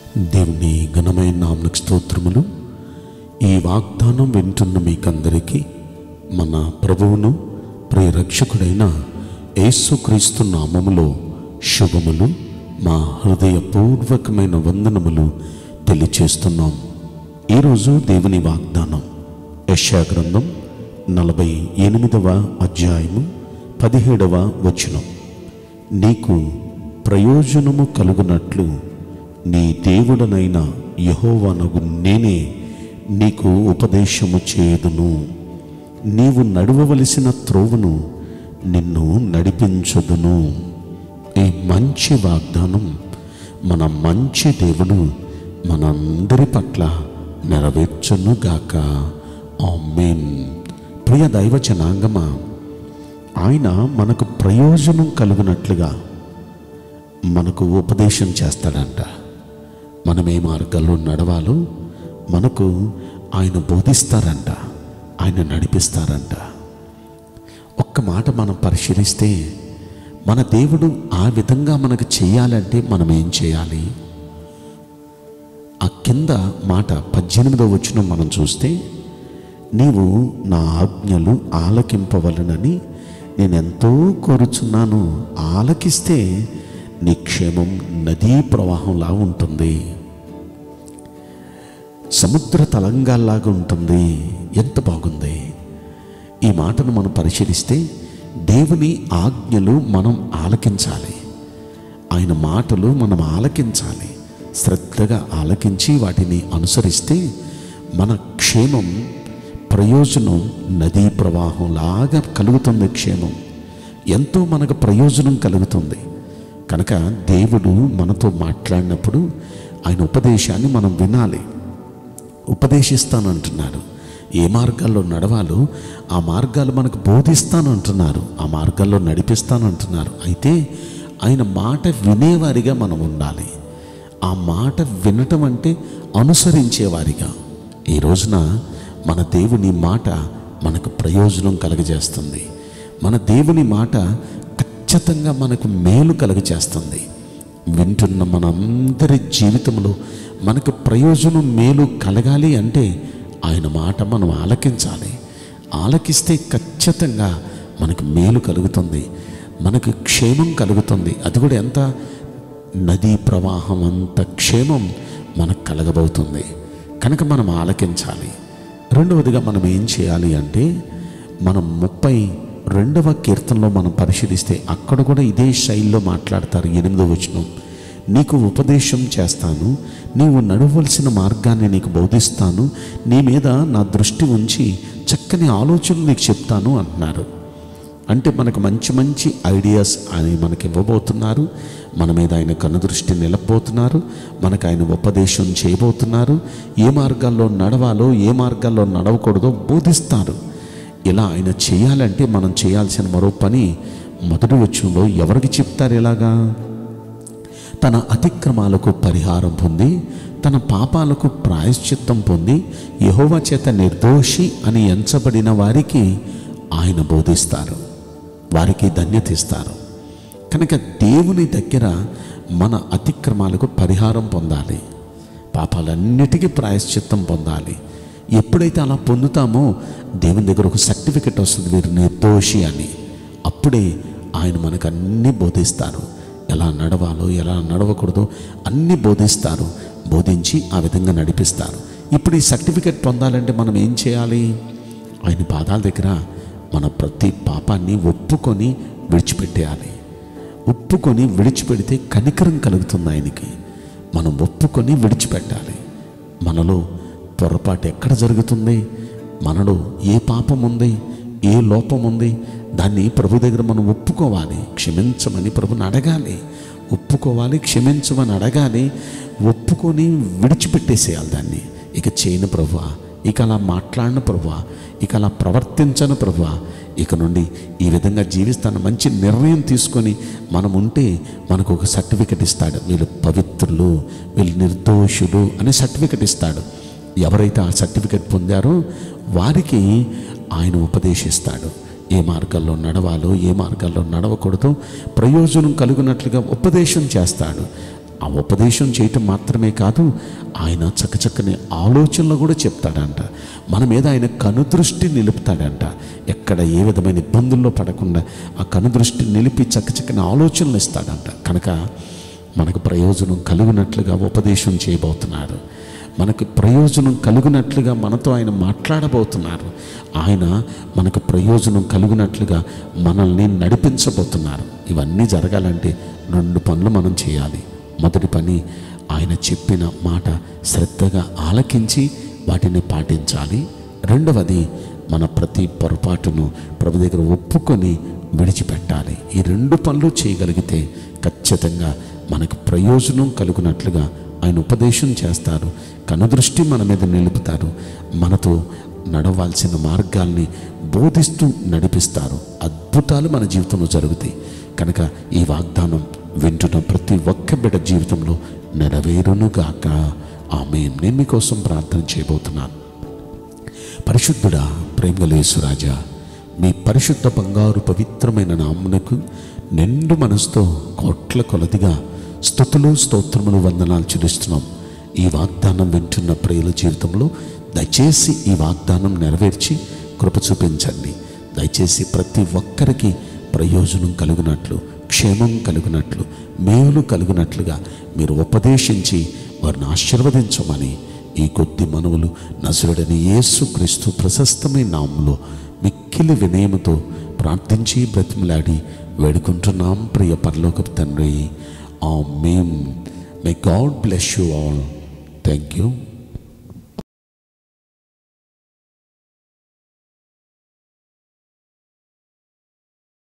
దేవుని ఘనమైన నామకు స్తోత్రములు ఈ వాగ్దానం వింటున్న మీకందరికీ మన ప్రభువును ప్రియరక్షకుడైన యేసుక్రీస్తు నామములో శుభములు మా హృదయపూర్వకమైన వందనములు తెలియచేస్తున్నాం ఈరోజు దేవుని వాగ్దానం యెషయా గ్రంథం నలభై ఎనిమిదవ అధ్యాయము పదిహేడవ వచనం నీకు ప్రయోజనము కలుగునట్లు నీ దేవుడనైన యహోవనగు నేనే నీకు ఉపదేశము చేయుదును నీవు నడవవలసిన త్రోవను నిన్ను నడిపించుదును ఈ మంచి వాగ్దానం మన మంచి దేవుడు మనందరి పట్ల నెరవేర్చునుగాక ఆమేన్ ప్రియ దైవ జనాంగమా ఆయన మనకు ప్రయోజనం కలుగునట్లుగా మనకు ఉపదేశం చేస్తాడంట మనం ఏ మార్గాల్లో నడవాలో మనకు ఆయన బోధిస్తారంట ఆయన నడిపిస్తారంట ఒక్క మాట మనం పరిశీలిస్తే మన దేవుడు ఆ విధంగా మనకు చేయాలంటే మనం ఏం చేయాలి ఆ కింద మాట పద్దెనిమిదో వచ్చిన మనం చూస్తే నీవు నా ఆజ్ఞలు ఆలకింపవలనని నేను ఎంతో కోరుచున్నాను ఆలకిస్తే నీ క్షేమం నదీ ప్రవాహంలా ఉంటుంది సముద్ర తలంగాల్లాగా ఉంటుంది ఎంత బాగుంది ఈ మాటను మనం పరిశీలిస్తే దేవుని ఆజ్ఞలు మనం ఆలకించాలి ఆయన మాటలు మనం ఆలకించాలి శ్రద్ధగా ఆలకించి వాటిని అనుసరిస్తే మన క్షేమం ప్రయోజనం నదీ ప్రవాహంలాగా కలుగుతుంది క్షేమం ఎంతో మనకు ప్రయోజనం కలుగుతుంది కనుక దేవుడు మనతో మాట్లాడినప్పుడు ఆయన ఉపదేశాన్ని మనం వినాలి ఉపదేశిస్తానంటున్నాడు ఏ మార్గాల్లో నడవాలో ఆ మార్గాలు మనకు బోధిస్తానంటున్నారు ఆ మార్గాల్లో నడిపిస్తానంటున్నారు అయితే ఆయన మాట వినేవారిగా మనం ఉండాలి ఆ మాట వినటం అంటే అనుసరించేవారిగా ఈ రోజున మన దేవుని మాట మనకు ప్రయోజనం కలగజేస్తుంది మన దేవుని మాట ఖచ్చితంగా మనకు మేలు కలుగజేస్తుంది వింటున్న మనందరి జీవితంలో మనకు ప్రయోజనం మేలు కలగాలి అంటే ఆయన మాట మనం ఆలకించాలి ఆలకిస్తే ఖచ్చితంగా మనకు మేలు కలుగుతుంది మనకు క్షేమం కలుగుతుంది అది కూడా ఎంత నదీ ప్రవాహం అంత క్షేమం మనకు కలగబోతుంది కనుక మనం ఆలకించాలి రెండవదిగా మనం ఏం చేయాలి అంటే మనం ముప్పై రెండవ కీర్తనలో మనం పరిశీలిస్తే అక్కడ కూడా ఇదే శైలిలో మాట్లాడతారు ఎనిమిదో వచనం నీకు ఉపదేశం చేస్తాను నీవు నడవలసిన మార్గాన్ని నీకు బోధిస్తాను నీ మీద నా దృష్టి ఉంచి చక్కని ఆలోచనలు నీకు చెప్తాను అంటున్నారు అంటే మనకు మంచి మంచి ఐడియాస్ ఆయన మనకి ఇవ్వబోతున్నారు మన మీద ఆయన కనుదృష్టి నిలబోతున్నారు మనకు ఆయన ఉపదేశం చేయబోతున్నారు ఏ మార్గాల్లో నడవాలో ఏ మార్గాల్లో నడవకూడదో బోధిస్తారు ఇలా ఆయన చేయాలంటే మనం చేయాల్సిన మరో పని మొదటి వచ్చంలో ఎవరికి చెప్తారు ఇలాగా తన అతిక్రమాలకు పరిహారం పొంది తన పాపాలకు ప్రాయశ్చిత్తం పొంది యహోవా చేత నిర్దోషి అని ఎంచబడిన వారికి ఆయన బోధిస్తారు వారికి ధన్యత ఇస్తారు కనుక దేవుని దగ్గర మన అతిక్రమాలకు పరిహారం పొందాలి పాపాలన్నిటికీ ప్రాయశ్చిత్తం పొందాలి ఎప్పుడైతే అలా పొందుతామో దేవుని దగ్గర ఒక సర్టిఫికెట్ వస్తుంది వీరు నిర్దోషి అని అప్పుడే ఆయన మనకు అన్నీ బోధిస్తారు ఎలా నడవాలో ఎలా నడవకూడదో అన్నీ బోధిస్తారు బోధించి ఆ విధంగా నడిపిస్తారు ఇప్పుడు ఈ సర్టిఫికెట్ పొందాలంటే మనం ఏం చేయాలి ఆయన పాదాల దగ్గర మన ప్రతి పాపాన్ని ఒప్పుకొని విడిచిపెట్టేయాలి ఒప్పుకొని విడిచిపెడితే కనికరం కలుగుతుంది ఆయనకి మనం ఒప్పుకొని విడిచిపెట్టాలి మనలో పొరపాటు ఎక్కడ జరుగుతుంది మనలో ఏ పాపం ఉంది ఏ లోపం ఉంది దాన్ని ప్రభు దగ్గర మనం ఒప్పుకోవాలి క్షమించమని ప్రభుని అడగాలి ఒప్పుకోవాలి క్షమించమని అడగాలి ఒప్పుకొని విడిచిపెట్టేసేయాలి దాన్ని ఇక చేయను ప్రభువా ఇక అలా మాట్లాడిన ప్రభువా ఇక అలా ప్రవర్తించను ప్రభువా ఇక నుండి ఈ విధంగా జీవిస్తాను మంచి నిర్ణయం తీసుకొని మనం ఉంటే మనకు ఒక సర్టిఫికెట్ ఇస్తాడు వీళ్ళు పవిత్రులు వీళ్ళు నిర్దోషులు అనే సర్టిఫికెట్ ఇస్తాడు ఎవరైతే ఆ సర్టిఫికెట్ పొందారో వారికి ఆయన ఉపదేశిస్తాడు ఏ మార్గాల్లో నడవాలో ఏ మార్గాల్లో నడవకూడదో ప్రయోజనం కలుగునట్లుగా ఉపదేశం చేస్తాడు ఆ ఉపదేశం చేయటం మాత్రమే కాదు ఆయన చక్కచక్కని ఆలోచనలు కూడా చెప్తాడంట మన మీద ఆయన కనుదృష్టి నిలుపుతాడంట ఎక్కడ ఏ విధమైన ఇబ్బందుల్లో పడకుండా ఆ కనుదృష్టి నిలిపి చక్కచక్కని ఆలోచనలు ఇస్తాడంట కనుక మనకు ప్రయోజనం కలుగునట్లుగా ఉపదేశం చేయబోతున్నాడు మనకు ప్రయోజనం కలుగునట్లుగా మనతో ఆయన మాట్లాడబోతున్నారు ఆయన మనకు ప్రయోజనం కలుగునట్లుగా మనల్ని నడిపించబోతున్నారు ఇవన్నీ జరగాలంటే రెండు పనులు మనం చేయాలి మొదటి పని ఆయన చెప్పిన మాట శ్రద్ధగా ఆలకించి వాటిని పాటించాలి రెండవది మన ప్రతి పొరపాటును ప్రభు దగ్గర ఒప్పుకొని విడిచిపెట్టాలి ఈ రెండు పనులు చేయగలిగితే ఖచ్చితంగా మనకు ప్రయోజనం కలుగునట్లుగా ఆయన ఉపదేశం చేస్తారు కనుదృష్టి మన మీద నిలుపుతారు మనతో నడవాల్సిన మార్గాల్ని బోధిస్తూ నడిపిస్తారు అద్భుతాలు మన జీవితంలో జరుగుతాయి కనుక ఈ వాగ్దానం వింటున్న ప్రతి ఒక్క బిడ్డ జీవితంలో నెరవేరునుగాక ఆమె నేను మీకోసం ప్రార్థన చేయబోతున్నాను పరిశుద్ధుడా ప్రేమలేసురాజా మీ పరిశుద్ధ బంగారు పవిత్రమైన నామునకు నిండు మనసుతో కోట్ల కొలదిగా స్థుతులు స్తోత్రములు వందనాలు చెల్లిస్తున్నాం ఈ వాగ్దానం వింటున్న ప్రియుల జీవితంలో దయచేసి ఈ వాగ్దానం నెరవేర్చి కృప చూపించండి దయచేసి ప్రతి ఒక్కరికి ప్రయోజనం కలుగునట్లు క్షేమం కలుగునట్లు మేలు కలుగునట్లుగా మీరు ఉపదేశించి వారిని ఆశీర్వదించమని ఈ కొద్ది మనవులు నసురుడని యేసు క్రీస్తు ప్రశస్తమైన నామంలో మిక్కిలి వినయముతో ప్రార్థించి బ్రతిమలాడి వేడుకుంటున్నాం ప్రియ పరలోకపు తండ్రి ఆ మేం మే God bless you all thank you